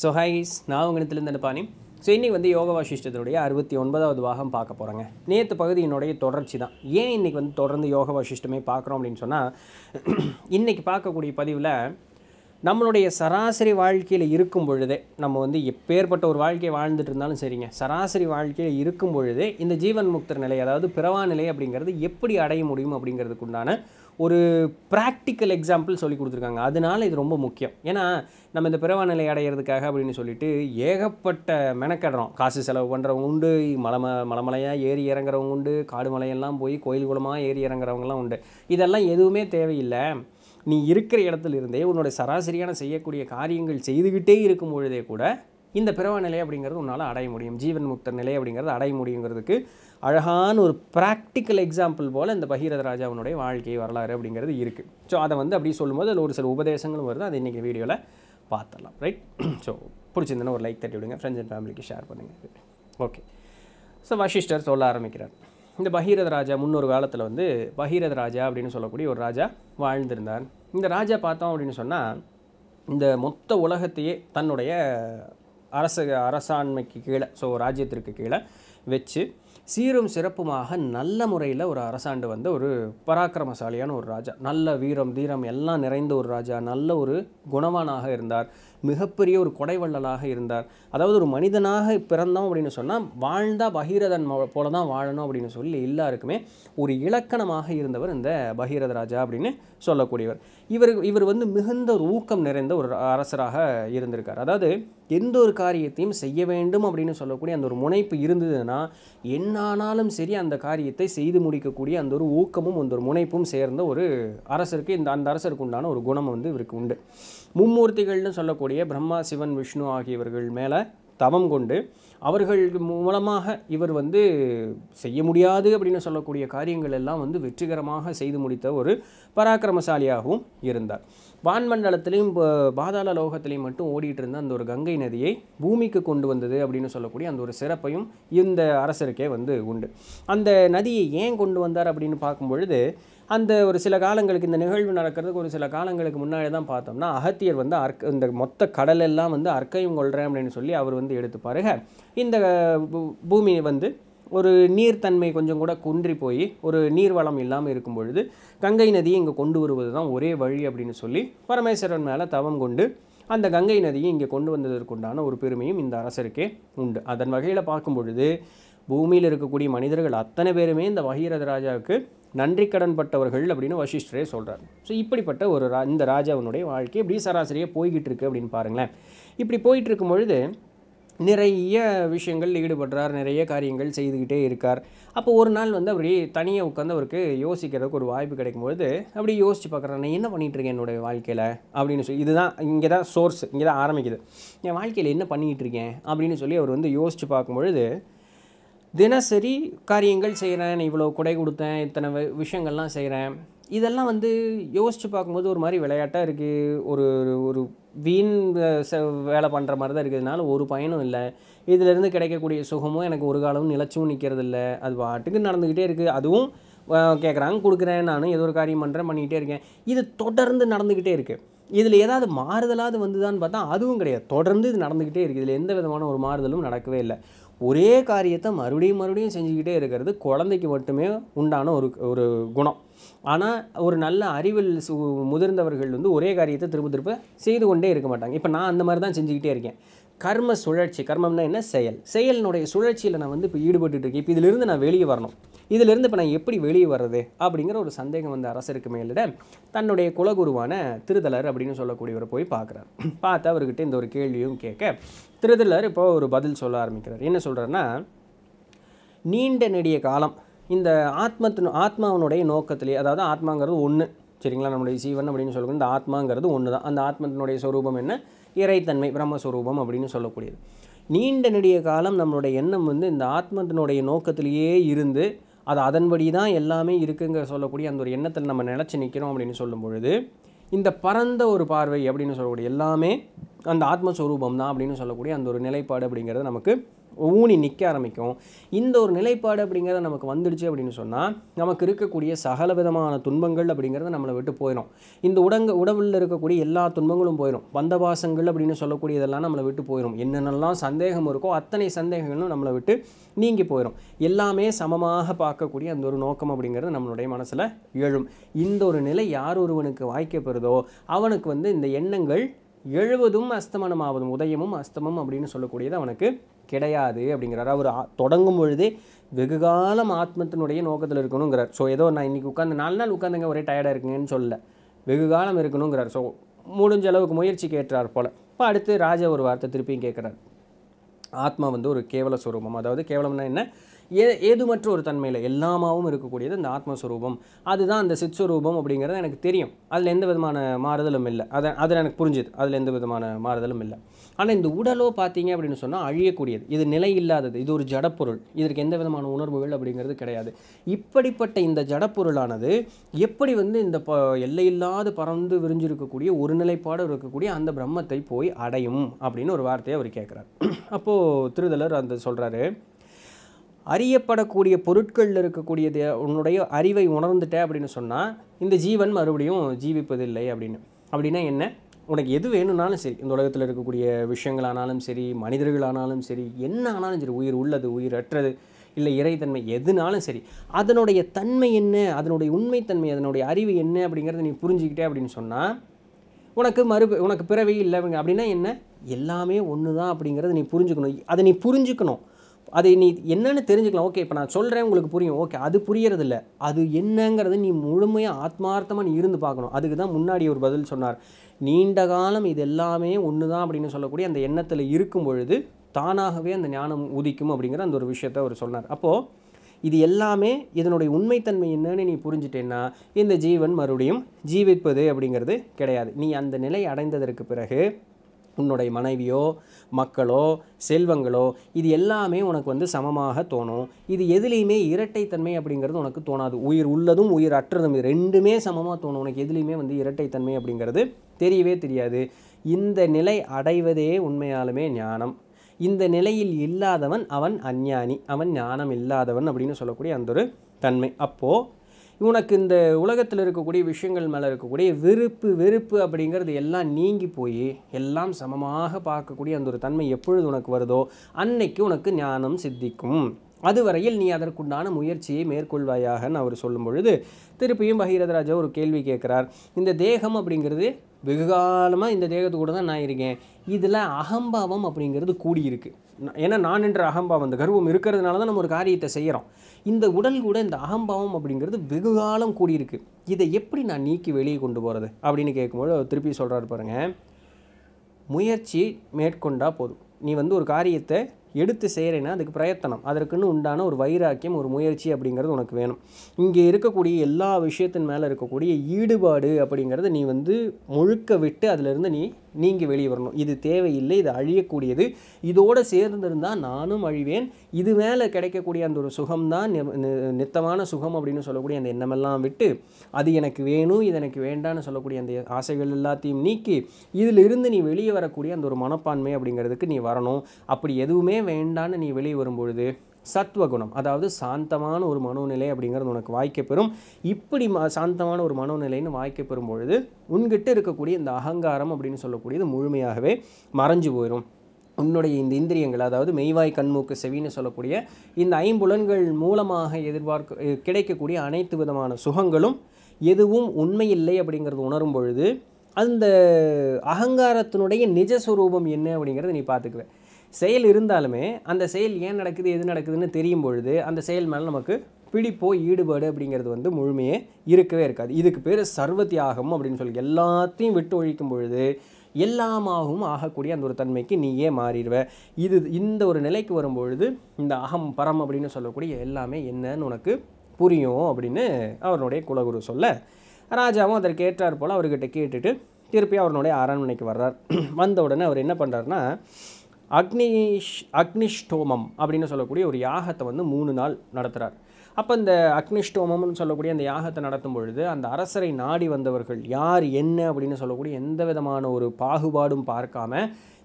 so highs நான் உங்களிடத்துலேருந்து அனுப்பானி so இன்றைக்கி வந்து யோக வாசிஷ்டத்தினுடைய அறுபத்தி ஒன்பதாவது பாகம் பார்க்க போகிறோங்க நேற்று பகுதியினுடைய தொடர்ச்சி தான் ஏன் இன்றைக்கி வந்து தொடர்ந்து யோக வாசிஷ்டமே பார்க்குறோம் அப்படின்னு சொன்னால் இன்றைக்கி பார்க்கக்கூடிய பதிவில் நம்மளுடைய சராசரி வாழ்க்கையில் இருக்கும் பொழுதே நம்ம வந்து எப்பேற்பட்ட ஒரு வாழ்க்கையை வாழ்ந்துட்டு இருந்தாலும் சரிங்க சராசரி வாழ்க்கையில் இருக்கும் பொழுதே இந்த ஜீவன் முக்தர் நிலை அதாவது பிறவா நிலை அப்படிங்கிறது எப்படி அடைய முடியும் அப்படிங்கிறதுக்கு உண்டான ஒரு ப்ராக்டிக்கல் எக்ஸாம்பிள் சொல்லி கொடுத்துருக்காங்க அதனால இது ரொம்ப முக்கியம் ஏன்னா நம்ம இந்த பிறவா நிலை அடையிறதுக்காக அப்படின்னு சொல்லிட்டு ஏகப்பட்ட மெனக்கடுறோம் காசு செலவு பண்ணுறவங்க உண்டு மலம மலமலையாக ஏறி இறங்குறவங்க உண்டு காடு மலையெல்லாம் போய் கோயில் குளமாக ஏறி இறங்குறவங்கலாம் உண்டு இதெல்லாம் எதுவுமே தேவையில்லை நீ இருக்கிற இடத்துல இருந்தே உன்னோட சராசரியான செய்யக்கூடிய காரியங்கள் செய்துக்கிட்டே இருக்கும் பொழுதே கூட இந்த பிறவ நிலை அப்படிங்கிறது உன்னால் அடைய முடியும் ஜீவன் முக்த நிலை அப்படிங்கிறது அடைய முடியுங்கிறதுக்கு அழகான ஒரு ப்ராக்டிக்கல் எக்ஸாம்பிள் போல் இந்த பகீரத ராஜாவினுடைய வாழ்க்கை வரலாறு அப்படிங்கிறது இருக்குது ஸோ அதை வந்து அப்படி சொல்லும்போது அதில் ஒரு சில உபதேசங்களும் வருது அது இன்றைக்கி வீடியோவில் பார்த்துடலாம் ரைட் ஸோ பிடிச்சிருந்தேன்னா ஒரு லைக் தட்டி விடுங்க ஃப்ரெண்ட்ஸ் அண்ட் ஃபேமிலிக்கு ஷேர் பண்ணுங்கள் ஓகே ஸோ வசிஷ்டர் சொல்ல ஆரம்பிக்கிறார் இந்த பகீரத ராஜா முன்னொரு காலத்தில் வந்து பகீரத ராஜா அப்படின்னு சொல்லக்கூடிய ஒரு ராஜா வாழ்ந்திருந்தார் இந்த ராஜா பார்த்தோம் அப்படின்னு சொன்னால் இந்த மொத்த உலகத்தையே தன்னுடைய அரச அரசாண்மைக்கு கீழே ஸோ ராஜ்யத்திற்கு கீழே வச்சு சீரும் சிறப்புமாக நல்ல முறையில் ஒரு அரசாண்டு வந்த ஒரு பராக்கிரமசாலியான ஒரு ராஜா நல்ல வீரம் தீரம் எல்லாம் நிறைந்த ஒரு ராஜா நல்ல ஒரு குணவானாக இருந்தார் மிகப்பெரிய ஒரு கொடைவள்ளலாக இருந்தார் அதாவது ஒரு மனிதனாக பிறந்தோம் அப்படின்னு சொன்னால் வாழ்ந்தா பகீரதன் மோ- போல தான் வாழணும் அப்படின்னு சொல்லி எல்லாருக்குமே ஒரு இலக்கணமாக இருந்தவர் இந்த பகீரத ராஜா அப்படின்னு சொல்லக்கூடியவர் இவர் இவர் வந்து மிகுந்த ஒரு ஊக்கம் நிறைந்த ஒரு அரசராக இருந்திருக்கார் அதாவது எந்த ஒரு காரியத்தையும் செய்ய வேண்டும் அப்படின்னு சொல்லக்கூடிய அந்த ஒரு முனைப்பு இருந்ததுன்னா என்னானாலும் சரி அந்த காரியத்தை செய்து முடிக்கக்கூடிய அந்த ஒரு ஊக்கமும் அந்த ஒரு முனைப்பும் சேர்ந்த ஒரு அரசருக்கு இந்த அந்த அரசருக்கு உண்டான ஒரு குணம் வந்து இவருக்கு உண்டு மும்மூர்த்திகள்னு சொல்லக்கூடிய பிரம்மா சிவன் விஷ்ணு ஆகியவர்கள் மேலே தவம் கொண்டு அவர்கள் மூலமாக இவர் வந்து செய்ய முடியாது அப்படின்னு சொல்லக்கூடிய காரியங்கள் எல்லாம் வந்து வெற்றிகரமாக செய்து முடித்த ஒரு பராக்கிரமசாலியாகவும் இருந்தார் வான்மண்டலத்திலையும் ப- பாதாள லோகத்திலையும் மட்டும் ஓடிட்டு இருந்த அந்த ஒரு கங்கை நதியை பூமிக்கு கொண்டு வந்தது அப்படின்னு சொல்லக்கூடிய அந்த ஒரு சிறப்பையும் இந்த அரசருக்கே வந்து உண்டு அந்த நதியை ஏன் கொண்டு வந்தார் அப்படின்னு பார்க்கும் பொழுது அந்த ஒரு சில காலங்களுக்கு இந்த நிகழ்வு நடக்கிறதுக்கு ஒரு சில காலங்களுக்கு முன்னாடி தான் பார்த்தோம்னா அகத்தியர் வந்து அர்க்க இந்த மொத்த கடல் எல்லாம் வந்து அர்க்கையும் கொள்கிறேன் அப்படின்னு சொல்லி அவர் வந்து எடுத்து பாருங்க இந்த பூ- பூமி வந்து ஒரு நீர்த்தன்மை கொஞ்சம் கூட குன்றி போய் ஒரு நீர்வளம் இல்லாமல் இருக்கும் பொழுது கங்கை நதியை இங்கே கொண்டு வருவது தான் ஒரே வழி அப்படின்னு சொல்லி பரமேஸ்வரன் மேலே தவம் கொண்டு அந்த கங்கை நதியை இங்கே கொண்டு வந்ததற்குண்டான ஒரு பெருமையும் இந்த அரசருக்கே உண்டு அதன் வகையில் பார்க்கும் பொழுது பூமியில் இருக்கக்கூடிய மனிதர்கள் அத்தனை பேருமே இந்த பகீரத ராஜாவுக்கு நன்றி கடன் பட்டவர்கள் அப்படின்னு வசிஷ்டரே சொல்கிறார் ஸோ இப்படிப்பட்ட ஒரு ரா இந்த ராஜாவினுடைய வாழ்க்கை இப்படி சராசரியாக போய்கிட்டு இருக்கு அப்படின்னு பாருங்களேன் இப்படி போயிட்டு இருக்கும் பொழுது நிறைய விஷயங்கள் ஈடுபடுறார் நிறைய காரியங்கள் செய்துக்கிட்டே இருக்கார் அப்போ ஒரு நாள் வந்து அப்படி தனியாக உட்காந்து அவருக்கு யோசிக்கிறதுக்கு ஒரு வாய்ப்பு கிடைக்கும்பொழுது அப்படி யோசிச்சு பார்க்குறேன் நான் என்ன பண்ணிட்டு இருக்கேன் என்னுடைய வாழ்க்கையில் அப்படின்னு சொல்லி இதுதான் இங்கே தான் சோர்ஸ் இங்கே தான் ஆரம்பிக்குது என் வாழ்க்கையில் என்ன பண்ணிக்கிட்டு இருக்கேன் அப்படின்னு சொல்லி அவர் வந்து யோசிச்சு பார்க்கும்பொழுது தினசரி காரியங்கள் செய்கிறேன் இவ்வளோ கொடை கொடுத்தேன் இத்தனை வி- விஷயங்கள்லாம் செய்கிறேன் இதெல்லாம் வந்து யோசித்து பார்க்கும்போது ஒரு மாதிரி விளையாட்டாக இருக்குது ஒரு ஒரு வீண் அஹ், ச- வேலை பண்ணுற மாதிரி தான் இருக்கிறதுனால ஒரு பயனும் இல்லை இதிலிருந்து கிடைக்கக்கூடிய சுகமும் எனக்கு ஒரு காலமும் நிலச்சும் நிற்கிறது இல்லை அது பாட்டுக்கு நடந்துக்கிட்டே இருக்குது அதுவும் கேட்குறாங்க கொடுக்குறேன் நானும் ஏதோ ஒரு காரியம் பண்ணுறேன் பண்ணிக்கிட்டே இருக்கேன் இது தொடர்ந்து நடந்துக்கிட்டே இருக்குது இதில் ஏதாவது மாறுதலாவது வந்துதான்னு பார்த்தா அதுவும் கிடையாது தொடர்ந்து இது நடந்துக்கிட்டே இருக்குது இதில் எந்த விதமான ஒரு மாறுதலும் நடக்கவே இல்லை ஒரே காரியத்தை மறுபடியும் மறுபடியும் செஞ்சுக்கிட்டே இருக்கிறது குழந்தைக்கு மட்டுமே உண்டான ஒரு ஒரு குணம் ஆனால் ஒரு நல்ல அறிவில் சு முதிர்ந்தவர்கள் வந்து ஒரே காரியத்தை திரும்ப திரும்ப செய்து கொண்டே இருக்க மாட்டாங்க இப்போ நான் அந்த மாதிரி தான் செஞ்சுக்கிட்டே இருக்கேன் கர்ம சுழற்சி கர்மம்னா என்ன செயல் செயலினுடைய சுழற்சியில் நான் வந்து இப்போ ஈடுபட்டுட்டு இருக்கேன் இப்போ இதிலிருந்து நான் வெளியே வரணும் இதிலிருந்து இப்போ நான் எப்படி வெளியே வர்றது அப்படிங்கிற ஒரு சந்தேகம் வந்த அரசருக்கு மேலிட தன்னுடைய குலகுருவான திருதலர் அப்படின்னு சொல்லக்கூடியவரை போய் பார்க்குறார் பார்த்து அவர்கிட்ட இந்த ஒரு கேள்வியும் கேட்க திருதலர் இப்போ ஒரு பதில் சொல்ல ஆரம்பிக்கிறார் என்ன சொல்கிறாருன்னா நீண்ட நெடிய காலம் இந்த ஆத்மத்தின் ஆத்மாவனுடைய நோக்கத்திலே அதாவது ஆத்மாங்கிறது ஒன்று சரிங்களா நம்முடைய ஜீவன் அப்படின்னு சொல்லக்கூடிய இந்த ஆத்மாங்கிறது ஒன்று தான் அந்த ஆத்மத்தினுடைய சொரூபம் என்ன இறைத்தன்மை பிரம்மஸ்வரூபம் அப்படின்னு சொல்லக்கூடியது நீண்ட நெடிய காலம் நம்மளுடைய எண்ணம் வந்து இந்த ஆத்மத்தினுடைய நோக்கத்திலேயே இருந்து அது அதன்படி தான் எல்லாமே இருக்குங்க சொல்லக்கூடிய அந்த ஒரு எண்ணத்தில் நம்ம நிலச்சி நிற்கிறோம் அப்படின்னு சொல்லும் பொழுது இந்த பரந்த ஒரு பார்வை அப்படின்னு சொல்லக்கூடிய எல்லாமே அந்த ஆத்மஸ்வரூபம் தான் அப்படின்னு சொல்லக்கூடிய அந்த ஒரு நிலைப்பாடு அப்படிங்கிறது நமக்கு ஊனி நிற்க ஆரம்பிக்கும் இந்த ஒரு நிலைப்பாடு அப்படிங்கிறது நமக்கு வந்துடுச்சு அப்படின்னு சொன்னால் நமக்கு இருக்கக்கூடிய சகல விதமான துன்பங்கள் அப்படிங்கிறது நம்மளை விட்டு போயிடும் இந்த உடங்க உடவில் இருக்கக்கூடிய எல்லா துன்பங்களும் போயிடும் பந்தபாசங்கள் அப்படின்னு சொல்லக்கூடியதெல்லாம் நம்மளை விட்டு போயிடும் என்னென்னலாம் சந்தேகம் இருக்கோ அத்தனை சந்தேகங்களும் நம்மளை விட்டு நீங்கி போயிடும் எல்லாமே சமமாக பார்க்கக்கூடிய அந்த ஒரு நோக்கம் அப்படிங்கிறது நம்மளுடைய மனசில் எழும் இந்த ஒரு நிலை யார் ஒருவனுக்கு வாய்க்கப்பெறுதோ அவனுக்கு வந்து இந்த எண்ணங்கள் எழுவதும் அஸ்தமனமாவதும் உதயமும் அஸ்தமம் அப்படின்னு சொல்லக்கூடியது அவனுக்கு கிடையாது அப்படிங்கிறார் அவர் ஆ- தொடங்கும் பொழுதே வெகுகாலம் ஆத்மத்தினுடைய நோக்கத்தில் இருக்கணுங்கிறார் ஸோ ஏதோ நான் இன்னைக்கு உட்காந்து நாலு நாள் உட்காந்துங்க ஒரே டயர்டாக இருக்குங்கன்னு சொல்லல வெகுகாலம் இருக்கணுங்கிறார் ஸோ முடிஞ்ச அளவுக்கு முயற்சி கேட்டுறார் போல இப்போ அடுத்து ராஜா ஒரு வார்த்தை திருப்பியும் கேட்குறார் ஆத்மா வந்து ஒரு கேவல ஸ்வரூபம் அதாவது கேவலம்னா என்ன ஏ ஏதுமற்ற ஒரு தன்மையில் எல்லாமாவும் இருக்கக்கூடியது இந்த ஆத்மஸ்வரூபம் அதுதான் அந்த சித்ஸ்வரூபம் அப்படிங்கிறது எனக்கு தெரியும் அதில் எந்த விதமான மாறுதலும் இல்லை அதை அதில் எனக்கு புரிஞ்சுது அதில் எந்த விதமான மாறுதலும் இல்லை ஆனால் இந்த உடலோ பார்த்தீங்க அப்படின்னு சொன்னால் அழியக்கூடியது இது நிலை இல்லாதது இது ஒரு ஜடப்பொருள் இதற்கு எந்த விதமான உணர்வுகள் அப்படிங்கிறது கிடையாது இப்படிப்பட்ட இந்த ஜடப்பொருளானது எப்படி வந்து இந்த ப எல்லையில்லாது பறந்து விரிஞ்சிருக்கக்கூடிய ஒரு நிலைப்பாடு இருக்கக்கூடிய அந்த பிரம்மத்தை போய் அடையும் அப்படின்னு ஒரு வார்த்தையை அவர் கேட்குறார் அப்போது திருதலர் அந்த சொல்கிறாரு அறியப்படக்கூடிய பொருட்களில் இருக்கக்கூடியது உன்னுடைய அறிவை உணர்ந்துட்ட அப்படின்னு சொன்னால் இந்த ஜீவன் மறுபடியும் ஜீவிப்பதில்லை அப்படின்னு அப்படின்னா என்ன உனக்கு எது வேணும்னாலும் சரி இந்த உலகத்தில் இருக்கக்கூடிய விஷயங்களானாலும் சரி மனிதர்களானாலும் சரி என்ன ஆனாலும் சரி உயிர் உள்ளது உயிர் அற்றது இல்லை இறைத்தன்மை எதுனாலும் சரி அதனுடைய தன்மை என்ன அதனுடைய உண்மைத்தன்மை அதனுடைய அறிவு என்ன அப்படிங்கிறத நீ புரிஞ்சுக்கிட்டே அப்படின்னு சொன்னால் உனக்கு மறு உனக்கு பிறவி இல்லை அப்படிங்க- அப்படின்னா என்ன எல்லாமே ஒன்று தான் அப்படிங்கிறத நீ புரிஞ்சுக்கணும் அதை நீ புரிஞ்சுக்கணும் அதை நீ என்னன்னு தெரிஞ்சுக்கலாம் ஓகே இப்போ நான் சொல்கிறேன் உங்களுக்கு புரியும் ஓகே அது புரியறதில்ல அது என்னங்கிறத நீ முழுமையாக ஆத்மார்த்தமாக நீ இருந்து பார்க்கணும் அதுக்கு தான் முன்னாடி ஒரு பதில் சொன்னார் நீண்ட காலம் இது எல்லாமே ஒன்று தான் அப்படின்னு சொல்லக்கூடிய அந்த எண்ணத்தில் இருக்கும் பொழுது தானாகவே அந்த ஞானம் உதிக்கும் அப்படிங்கிற அந்த ஒரு விஷயத்தை அவர் சொன்னார் அப்போது இது எல்லாமே இதனுடைய உண்மைத்தன்மை என்னன்னு நீ புரிஞ்சிட்டேன்னா இந்த ஜீவன் மறுபடியும் ஜீவிப்பது அப்படிங்கிறது கிடையாது நீ அந்த நிலை அடைந்ததற்கு பிறகு உன்னுடைய மனைவியோ மக்களோ செல்வங்களோ இது எல்லாமே உனக்கு வந்து சமமாக தோணும் இது எதுலேயுமே இரட்டைத்தன்மை அப்படிங்கிறது உனக்கு தோணாது உயிர் உள்ளதும் உயிர் அற்றதும் இது ரெண்டுமே சமமாக தோணும் உனக்கு எதுலேயுமே வந்து இரட்டைத்தன்மை அப்படிங்கிறது தெரியவே தெரியாது இந்த நிலை அடைவதே உண்மையாலுமே ஞானம் இந்த நிலையில் இல்லாதவன் அவன் அஞ்ஞானி அவன் ஞானம் இல்லாதவன் அப்படின்னு சொல்லக்கூடிய அந்த ஒரு தன்மை அப்போது உனக்கு இந்த உலகத்தில் இருக்கக்கூடிய விஷயங்கள் மேலே இருக்கக்கூடிய விருப்பு வெறுப்பு அப்படிங்கிறது எல்லாம் நீங்கி போய் எல்லாம் சமமாக பார்க்கக்கூடிய அந்த ஒரு தன்மை எப்பொழுது உனக்கு வருதோ அன்னைக்கு உனக்கு ஞானம் சித்திக்கும் அதுவரையில் நீ அதற்குண்டான முயற்சியை மேற்கொள்வாயாகன்னு அவர் சொல்லும் பொழுது திருப்பியும் பகீரதராஜா ஒரு கேள்வி கேட்குறார் இந்த தேகம் அப்படிங்கிறது வெகு காலமாக இந்த தேகத்து கூட தான் நான் இருக்கேன் இதில் அகம்பாவம் அப்படிங்கிறது கூடியிருக்கு ந- ஏன்னா நான் என்ற அகம்பாவம் இந்த கர்வம் இருக்கிறதுனால தான் நம்ம ஒரு காரியத்தை செய்கிறோம் இந்த உடல் கூட இந்த அகம்பாவம் அப்படிங்கிறது வெகு காலம் கூடியிருக்கு இதை எப்படி நான் நீக்கி வெளியே கொண்டு போகிறது அப்படின்னு கேட்கும்போது அவர் திருப்பி சொல்கிறாரு பாருங்க முயற்சி மேற்கொண்டா போதும் நீ வந்து ஒரு காரியத்தை எடுத்து செய்கிறேன்னா அதுக்கு பிரயத்தனம் அதற்குன்னு உண்டான ஒரு வைராக்கியம் ஒரு முயற்சி அப்படிங்கிறது உனக்கு வேணும் இங்கே இருக்கக்கூடிய எல்லா விஷயத்தின் மேலே இருக்கக்கூடிய ஈடுபாடு அப்படிங்கிறத நீ வந்து முழுக்க விட்டு அதிலிருந்து நீ நீங்கி வெளியே வரணும் இது தேவையில்லை இது அழியக்கூடியது இதோடு சேர்ந்திருந்தால் நானும் அழிவேன் இது மேலே கிடைக்கக்கூடிய அந்த ஒரு சுகம்தான் நி- நி- நித்தமான சுகம் அப்படின்னு சொல்லக்கூடிய அந்த எண்ணமெல்லாம் விட்டு அது எனக்கு வேணும் இது எனக்கு வேண்டான்னு சொல்லக்கூடிய அந்த ஆசைகள் எல்லாத்தையும் நீக்கி இதில் இருந்து நீ வெளியே வரக்கூடிய அந்த ஒரு மனப்பான்மை அப்படிங்கிறதுக்கு நீ வரணும் அப்படி எதுவுமே வேண்டான்னு நீ வெளியே வரும்பொழுது சத்வகுணம் அதாவது சாந்தமான ஒரு மனோநிலை அப்படிங்கிறது உனக்கு வாய்க்கப்பெறும் இப்படி ம சாந்தமான ஒரு மனோநிலைன்னு வாய்க்கப்பெறும் பொழுது உன்கிட்ட இருக்கக்கூடிய இந்த அகங்காரம் அப்படின்னு சொல்லக்கூடியது முழுமையாகவே மறைஞ்சு போயிடும் உன்னுடைய இந்த இந்திரியங்கள் அதாவது மெய்வாய் கண்மூக்கு செவின்னு சொல்லக்கூடிய இந்த ஐம்புலன்கள் மூலமாக எதிர்பார்க்க அஹ் கிடைக்கக்கூடிய அனைத்து விதமான சுகங்களும் எதுவும் உண்மையில்லை அப்படிங்கிறது உணரும் பொழுது அந்த அகங்காரத்தினுடைய நிஜஸ்வரூபம் என்ன அப்படிங்கிறத நீ பார்த்துக்குவ செயல் இருந்தாலுமே அந்த செயல் ஏன் நடக்குது எது நடக்குதுன்னு தெரியும் பொழுது அந்த செயல் மேலே நமக்கு பிடிப்போ ஈடுபாடு அப்படிங்கிறது வந்து முழுமையே இருக்கவே இருக்காது இதுக்கு பேர் சர்வ தியாகம் அப்படின்னு சொல்லி எல்லாத்தையும் விட்டு ஒழிக்கும் பொழுது எல்லாமாகவும் ஆகக்கூடிய அந்த ஒரு தன்மைக்கு நீயே மாறிடுவ இது இந்த ஒரு நிலைக்கு வரும்பொழுது இந்த அகம் பரம் அப்படின்னு சொல்லக்கூடிய எல்லாமே என்னன்னு உனக்கு புரியும் அப்படின்னு அவருடைய குலகுரு சொல்ல ராஜாவும் அதற்கு ஏற்றார் போல் அவர்கிட்ட கேட்டுட்டு திருப்பி அவருடைய அரண்மனைக்கு வர்றார் வந்த உடனே அவர் என்ன பண்ணுறாருன்னா அக்னிஷ் அக்னிஷ்டோமம் அப்படின்னு சொல்லக்கூடிய ஒரு யாகத்தை வந்து மூணு நாள் நடத்துகிறார் அப்போ இந்த அக்னிஷ்டோமம்னு சொல்லக்கூடிய அந்த யாகத்தை நடத்தும் பொழுது அந்த அரசரை நாடி வந்தவர்கள் யார் என்ன அப்படின்னு சொல்லக்கூடிய எந்த விதமான ஒரு பாகுபாடும் பார்க்காம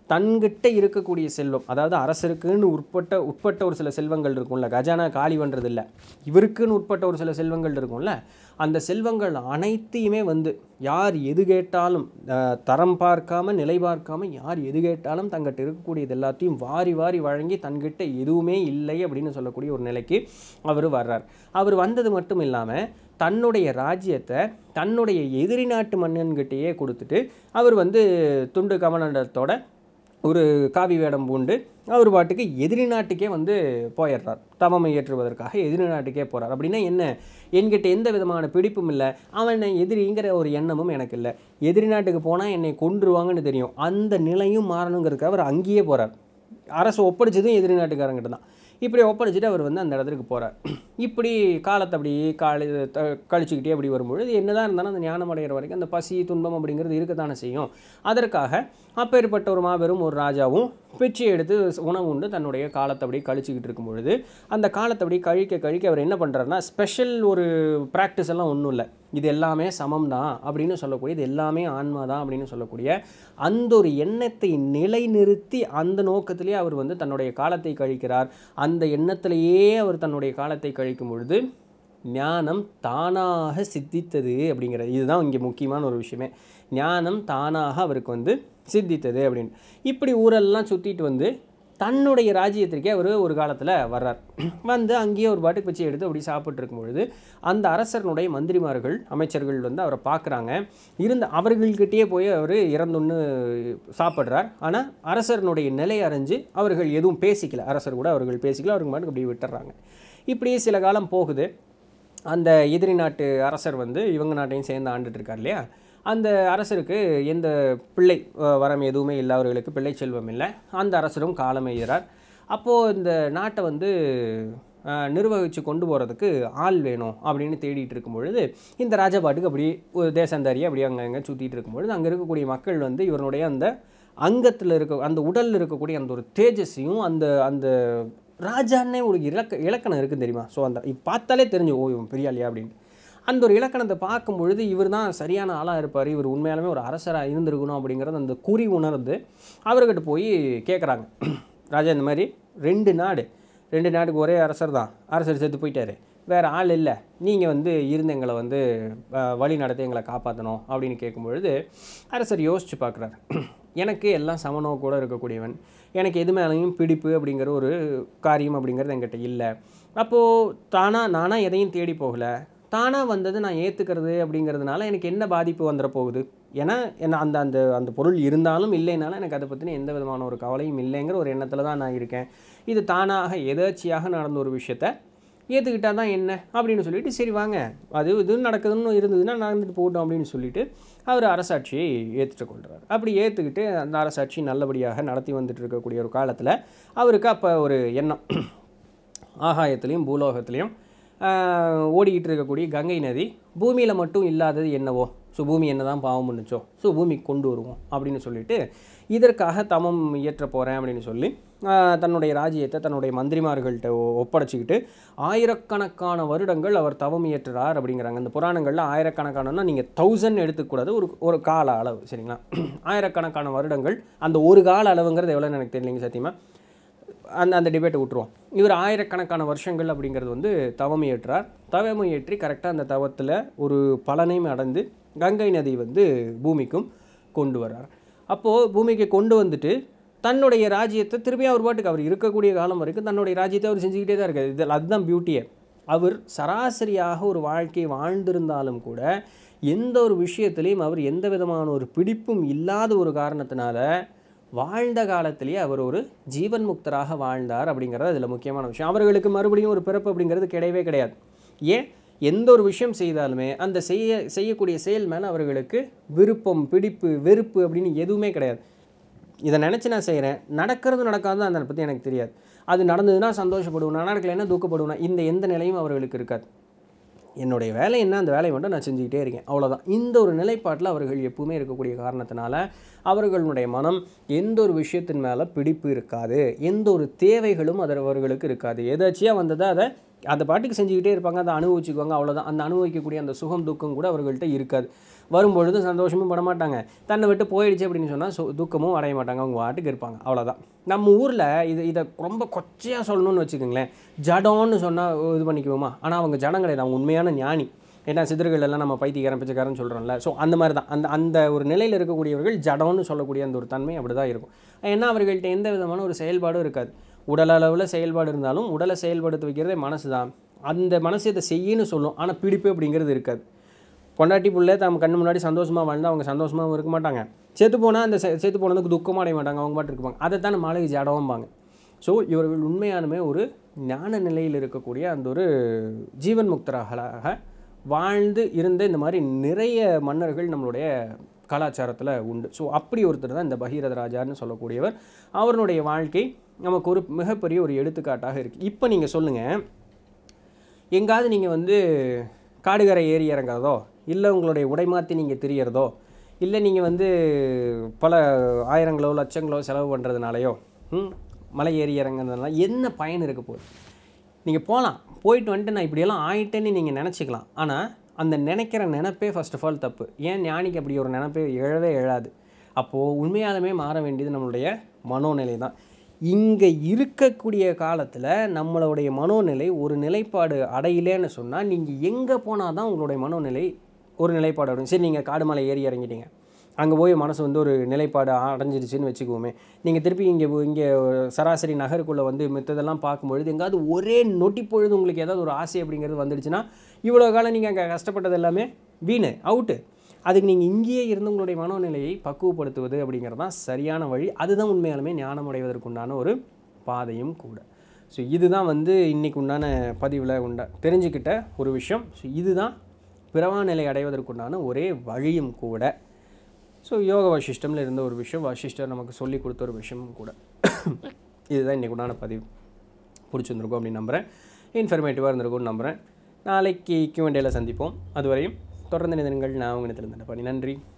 தன்கிட்ட இருக்கக்கூடிய செல்வம் அதாவது அரசருக்குன்னு உட்பட்ட உட்பட்ட ஒரு சில செல்வங்கள் இருக்கும்ல கஜானா காலி பண்ணுறது இல்லை இவருக்குன்னு உட்பட்ட ஒரு சில செல்வங்கள் இருக்கும்ல அந்த செல்வங்கள் அனைத்தையுமே வந்து யார் எது கேட்டாலும் அஹ், தரம் பார்க்காம நிலை பார்க்காம யார் எது கேட்டாலும் தங்கிட்ட இருக்கக்கூடியது எல்லாத்தையும் வாரி வாரி வழங்கி தன்கிட்ட எதுவுமே இல்லை அப்படின்னு சொல்லக்கூடிய ஒரு நிலைக்கு அவர் வர்றார் அவர் வந்தது மட்டும் இல்லாமல் தன்னுடைய ராஜ்யத்தை தன்னுடைய எதிரி நாட்டு மன்னன்கிட்டயே கொடுத்துட்டு அவர் வந்து துண்டு கமண்டத்தோட ஒரு காவி வேடம் பூண்டு அவர் பாட்டுக்கு எதிரி நாட்டுக்கே வந்து போயிடுறார் தமமை ஏற்றுவதற்காக எதிரி நாட்டுக்கே போகிறார் அப்படின்னா என்ன என்கிட்ட எந்த விதமான பிடிப்பும் இல்லை அவன் எதிரிங்கிற ஒரு எண்ணமும் எனக்கு இல்லை எதிரி நாட்டுக்கு போனால் என்னை கொன்றுவாங்கன்னு தெரியும் அந்த நிலையும் மாறணுங்கிறதுக்கு அவர் அங்கேயே போகிறார் அரசு ஒப்படைச்சதும் எதிரி நாட்டுக்காரங்கிட்ட தான் இப்படி ஒப்படைச்சிட்டு அவர் வந்து அந்த இடத்துக்கு போகிறார் இப்படி காலத்தை அப்படி காலி த கழிச்சுக்கிட்டே அப்படி வரும்பொழுது என்னதான் இருந்தாலும் அந்த ஞானம் அடைகிற வரைக்கும் அந்த பசி துன்பம் அப்படிங்கிறது இருக்கத்தானே செய்யும் அதற்காக அப்பேற்பட்ட ஒரு மாபெரும் ஒரு ராஜாவும் பிச்சை எடுத்து உணவு உண்டு தன்னுடைய காலத்தை அப்படி கழிச்சுக்கிட்டு இருக்கும் பொழுது அந்த காலத்தை அப்படி கழிக்க கழிக்க அவர் என்ன பண்ணுறாருன்னா ஸ்பெஷல் ஒரு ப்ராக்டிஸ் எல்லாம் ஒன்றும் இல்லை இது எல்லாமே சமம் தான் அப்படின்னு சொல்லக்கூடிய இது எல்லாமே ஆன்மா தான் அப்படின்னு சொல்லக்கூடிய அந்த ஒரு எண்ணத்தை நிலைநிறுத்தி அந்த நோக்கத்திலேயே அவர் வந்து தன்னுடைய காலத்தை கழிக்கிறார் அந்த எண்ணத்திலேயே அவர் தன்னுடைய காலத்தை கழிக்கும் பொழுது ஞானம் தானாக சித்தித்தது அப்படிங்கிறது இதுதான் இங்கே முக்கியமான ஒரு விஷயமே ஞானம் தானாக அவருக்கு வந்து சித்தித்தது அப்படின்னு இப்படி ஊரெல்லாம் சுற்றிட்டு வந்து தன்னுடைய ராஜ்யத்திற்கே அவர் ஒரு காலத்தில் வர்றார் வந்து அங்கேயே ஒரு பாட்டுக்கு வச்சு எடுத்து அப்படி சாப்பிட்டு இருக்கும் பொழுது அந்த அரசனுடைய மந்திரிமார்கள் அமைச்சர்கள் வந்து அவரை பார்க்குறாங்க இருந்த அவர்கள்கிட்டயே போய் அவர் இறந்துன்னு சாப்பிட்றார் ஆனால் அரசனுடைய நிலை அறிஞ்சு அவர்கள் எதுவும் பேசிக்கல அரசர் கூட அவர்கள் பேசிக்கல அவருக்கு பாட்டுக்கு அப்படி விட்டுறாங்க இப்படியே சில காலம் போகுது அந்த எதிரி நாட்டு அரசர் வந்து இவங்க நாட்டையும் சேர்ந்து ஆண்டுட்டு இருக்கார் இல்லையா அந்த அரசருக்கு எந்த பிள்ளை அஹ், வரம் எதுவுமே இல்லை அவர்களுக்கு பிள்ளை செல்வம் இல்லை அந்த அரசரும் காலம் எழுகிறார் அப்போது இந்த நாட்டை வந்து அஹ், நிர்வகித்து கொண்டு போகிறதுக்கு ஆள் வேணும் அப்படின்னு தேடிட்டு இருக்கும் பொழுது இந்த ராஜபாட்டுக்கு அப்படி ஒரு தேசந்தாரி அப்படி அங்கங்கே சுற்றிட்டு இருக்கும் பொழுது அங்கே இருக்கக்கூடிய மக்கள் வந்து இவருடைய அந்த அங்கத்தில் இருக்க அந்த உடலில் இருக்கக்கூடிய அந்த ஒரு தேஜஸையும் அந்த அந்த ராஜான்னே ஒரு இலக்க இலக்கணம் இருக்குது தெரியுமா ஸோ அந்த இப்ப பார்த்தாலே தெரிஞ்சு ஓ இவன் பெரிய ஆளியா அப்படின்ட்டு அந்த ஒரு இலக்கணத்தை பார்க்கும் பொழுது இவர் தான் சரியான ஆளாக இருப்பார் இவர் உண்மையாலுமே ஒரு அரசராக இருந்திருக்கணும் அப்படிங்கிறது அந்த குறி உணர்ந்து அவர்கிட்ட போய் கேட்குறாங்க ராஜா இந்த மாதிரி ரெண்டு நாடு ரெண்டு நாட்டுக்கு ஒரே அரசர் தான் அரசர் செத்து போயிட்டாரு வேறு ஆள் இல்லை நீங்கள் வந்து இருந்து எங்களை வந்து அஹ், வழி நடத்தி எங்களை காப்பாற்றணும் அப்படின்னு கேட்கும்பொழுது அரசர் யோசித்து பார்க்குறாரு எனக்கு எல்லாம் சமனோ கூட இருக்கக்கூடியவன் எனக்கு எது மேலேயும் பிடிப்பு அப்படிங்கிற ஒரு காரியம் அப்படிங்கிறது என்கிட்ட இல்லை அப்போது தானாக நானாக எதையும் தேடி போகலை தானாக வந்தது நான் ஏற்றுக்கிறது அப்படிங்கிறதுனால எனக்கு என்ன பாதிப்பு வந்துட போகுது ஏன்னா என்ன அந்த அந்த அந்த பொருள் இருந்தாலும் இல்லைனாலும் எனக்கு அதை பற்றின எந்த விதமான ஒரு கவலையும் இல்லைங்கிற ஒரு எண்ணத்தில் தான் நான் இருக்கேன் இது தானாக எதேச்சியாக நடந்த ஒரு விஷயத்த ஏற்றுக்கிட்டா தான் என்ன அப்படின்னு சொல்லிட்டு சரி வாங்க அது இது நடக்குதுன்னு இருந்ததுன்னா நடந்துட்டு போகட்டும் அப்படின்னு சொல்லிட்டு அவர் அரசாட்சியை ஏற்றுட்டு கொள்கிறார் அப்படி ஏற்றுக்கிட்டு அந்த அரசாட்சி நல்லபடியாக நடத்தி வந்துட்டு இருக்கக்கூடிய ஒரு காலத்தில் அவருக்கு அப்போ ஒரு எண்ணம் ஆகாயத்துலேயும் பூலோகத்துலேயும் ஆஹ், ஓடிக்கிட்டு இருக்கக்கூடிய கங்கை நதி பூமியில் மட்டும் இல்லாதது என்னவோ ஸோ பூமி என்ன தான் பாவம் பண்ணுச்சோ ஸோ பூமிக்கு கொண்டு வருவோம் அப்படின்னு சொல்லிட்டு இதற்காக தமம் இயற்ற போகிறேன் அப்படின்னு சொல்லி ஆஹ், தன்னுடைய ராஜ்யத்தை தன்னுடைய மந்திரிமார்கள்ட்ட ஒ- ஒப்படைச்சிக்கிட்டு ஆயிரக்கணக்கான வருடங்கள் அவர் தவம் இயற்றுறார் அப்படிங்கிறாங்க இந்த புராணங்களில் ஆயிரக்கணக்கானன்னா நீங்கள் தௌசண்ட் எடுத்துக்கூடாது ஒரு ஒரு கால அளவு சரிங்களா ஆயிரக்கணக்கான வருடங்கள் அந்த ஒரு கால அளவுங்கிறது எவ்வளோன்னு எனக்கு தெரியலைங்க சத்தியமா அந்த அந்த டிபேட்டை விட்டுருவோம் இவர் ஆயிரக்கணக்கான வருஷங்கள் அப்படிங்கிறது வந்து தவம் இயற்றார் தவம் இயற்றி கரெக்டாக அந்த தவத்தில் ஒரு பலனையும் அடைந்து கங்கை நதி வந்து பூமிக்கும் கொண்டு வர்றார் அப்போது பூமிக்கு கொண்டு வந்துட்டு தன்னுடைய ராஜ்யத்தை திரும்பியும் அவர் பாட்டுக்கு அவர் இருக்கக்கூடிய காலம் வரைக்கும் தன்னுடைய ராஜ்யத்தை அவர் செஞ்சுக்கிட்டே தான் இருக்கார் இதில் அதுதான் பியூட்டியே அவர் சராசரியாக ஒரு வாழ்க்கையை வாழ்ந்திருந்தாலும் கூட எந்த ஒரு விஷயத்திலையும் அவர் எந்த விதமான ஒரு பிடிப்பும் இல்லாத ஒரு காரணத்தினால வாழ்ந்த காலத்திலேயே அவர் ஒரு ஜீவன் முக்தராக வாழ்ந்தார் அப்படிங்கிறது அதில் முக்கியமான விஷயம் அவர்களுக்கு மறுபடியும் ஒரு பிறப்பு அப்படிங்கிறது கிடையவே கிடையாது ஏன் எந்த ஒரு விஷயம் செய்தாலுமே அந்த செய்ய செய்யக்கூடிய செயல் மேலே அவர்களுக்கு விருப்பம் பிடிப்பு வெறுப்பு அப்படின்னு எதுவுமே கிடையாது இதை நினச்சி நான் செய்கிறேன் நடக்கிறது நடக்காது அதை பற்றி எனக்கு தெரியாது அது நடந்ததுன்னா சந்தோஷப்படுவேன் நடக்கலைன்னா துக்கப்படுவேன் இந்த எந்த நிலையும் அவர்களுக்கு இருக்காது என்னுடைய வேலை என்ன அந்த வேலையை மட்டும் நான் செஞ்சுக்கிட்டே இருக்கேன் அவ்வளோதான் இந்த ஒரு நிலைப்பாட்டில் அவர்கள் எப்பவுமே இருக்கக்கூடிய காரணத்தினால அவர்களுடைய மனம் எந்த ஒரு விஷயத்தின் மேலே பிடிப்பு இருக்காது எந்த ஒரு தேவைகளும் அது அவர்களுக்கு இருக்காது எதாச்சியாக வந்ததோ அதை அந்த பாட்டுக்கு செஞ்சுக்கிட்டே இருப்பாங்க அதை அனுபவிச்சுக்குவாங்க அவ்வளோதான் அந்த அனுபவிக்கக்கூடிய அந்த சுகம் துக்கம் கூட அவர்கள்ட்ட இருக்காது வரும்பொழுது சந்தோஷமும் பட மாட்டாங்க தன்னை விட்டு போயிடுச்சு அப்படின்னு சொன்னால் சு துக்கமும் அடைய மாட்டாங்க அவங்க பாட்டுக்கு இருப்பாங்க அவ்வளோதான் நம்ம ஊரில் இது இதை ரொம்ப கொச்சையாக சொல்லணும்னு வச்சுக்கோங்களேன் ஜடம்னு சொன்னால் இது பண்ணிக்குவோமா ஆனால் அவங்க ஜடம் கிடையாது அவங்க உண்மையான ஞானி ஏன்னா சித்தர்கள் எல்லாம் நம்ம பைத்தியக்காரன் பிச்சைக்காரன் சொல்கிறோம்ல ஸோ அந்த மாதிரி தான் அந்த அந்த ஒரு நிலையில் இருக்கக்கூடியவர்கள் ஜடம்னு சொல்லக்கூடிய அந்த ஒரு தன்மை அப்படி தான் இருக்கும் ஏன்னா அவர்கள்ட்ட எந்த விதமான ஒரு செயல்பாடும் இருக்காது உடல் அளவில் செயல்பாடு இருந்தாலும் உடலை செயல்படுத்த வைக்கிறதே மனசு தான் அந்த மனசு இதை செய்யன்னு சொல்லும் ஆனால் பிடிப்பு அப்படிங்கிறது இருக்காது பொண்டாட்டி புள்ளை தம் கண்ணு முன்னாடி சந்தோஷமாக வாழ்ந்தால் அவங்க சந்தோஷமாகவும் இருக்க மாட்டாங்க செத்து போனால் அந்த செ- செத்து போனதுக்கு துக்கமாக அடைய மாட்டாங்க அவங்க பாட்டு இருப்பாங்க அதை தான் மாளிகை ஜடம்பாங்க ஸோ இவர்கள் உண்மையானுமே ஒரு ஞான நிலையில் இருக்கக்கூடிய அந்த ஒரு ஜீவன் முக்தர்களாக வாழ்ந்து இருந்த இந்த மாதிரி நிறைய மன்னர்கள் நம்மளுடைய கலாச்சாரத்தில் உண்டு ஸோ அப்படி ஒருத்தர் தான் இந்த பகீரத ராஜான்னு சொல்லக்கூடியவர் அவருடைய வாழ்க்கை நமக்கு ஒரு மிகப்பெரிய ஒரு எடுத்துக்காட்டாக இருக்குது இப்போ நீங்கள் சொல்லுங்கள் எங்காவது நீங்கள் வந்து காடுகரை ஏறி இறங்குறதோ இல்லை உங்களுடைய உடை மாற்றி நீங்கள் திரியறதோ இல்லை நீங்கள் வந்து பல ஆயிரங்களோ லட்சங்களோ செலவு பண்ணுறதுனாலையோ ம், மலை ஏறி இறங்குறதுனால என்ன பயன் இருக்க போகுது நீங்கள் போகலாம் போயிட்டு வந்துட்டு நான் இப்படியெல்லாம் ஆயிட்டேன்னு நீங்கள் நினச்சிக்கலாம் ஆனால் அந்த நினைக்கிற நினைப்பே ஃபர்ஸ்ட் ஆஃப் ஆல் தப்பு ஏன் ஞானிக்கு அப்படி ஒரு நினைப்பே எழவே எழாது அப்போது உண்மையாலுமே மாற வேண்டியது நம்மளுடைய மனோநிலை தான் இங்கே இருக்கக்கூடிய காலத்தில் நம்மளுடைய மனோநிலை ஒரு நிலைப்பாடு அடையலேன்னு சொன்னால் நீங்கள் எங்கே போனால் தான் உங்களுடைய மனோநிலை ஒரு நிலைப்பாடு அடையும் சரி நீங்கள் காடு மலை ஏறி இறங்கிட்டீங்க அங்கே போய் மனசு வந்து ஒரு நிலைப்பாடு அடைஞ்சிருச்சுன்னு வச்சுக்குவோமே நீங்கள் திருப்பி இங்கே இங்கே சராசரி நகருக்குள்ளே வந்து மித்ததெல்லாம் பார்க்கும்பொழுது எங்காவது ஒரே நொட்டி பொழுது உங்களுக்கு ஏதாவது ஒரு ஆசை அப்படிங்கிறது வந்துடுச்சுன்னா இவ்வளோ காலம் நீங்கள் அங்கே கஷ்டப்பட்டது எல்லாமே வீணு அவுட்டு அதுக்கு நீங்கள் இங்கேயே இருந்து உங்களுடைய மனோநிலையை பக்குவப்படுத்துவது அப்படிங்கிறது தான் சரியான வழி அதுதான் உண்மையாலுமே ஞானம் அடைவதற்குண்டான ஒரு பாதையும் கூட ஸோ இதுதான் வந்து இன்னைக்கு உண்டான பதிவில் உண்டா தெரிஞ்சுக்கிட்ட ஒரு விஷயம் ஸோ இதுதான் பிறவா நிலை அடைவதற்குண்டான ஒரே வழியும் கூட ஸோ யோக வசிஷ்டமில் இருந்த ஒரு விஷயம் வசிஷ்டர் நமக்கு சொல்லி கொடுத்த ஒரு விஷயமும் கூட இதுதான் இன்னைக்கு உண்டான பதிவு பிடிச்சிருந்துருக்கும் அப்படின்னு நம்புகிறேன் இன்ஃபர்மேட்டிவாக இருந்திருக்கும்னு நம்புகிறேன் நாளைக்கு கியூஎன்டேல சந்திப்போம் அதுவரையும் தொடர்ந்து நிதனங்கள் நான் உங்கள் நிலத்தில் பண்ணி நன்றி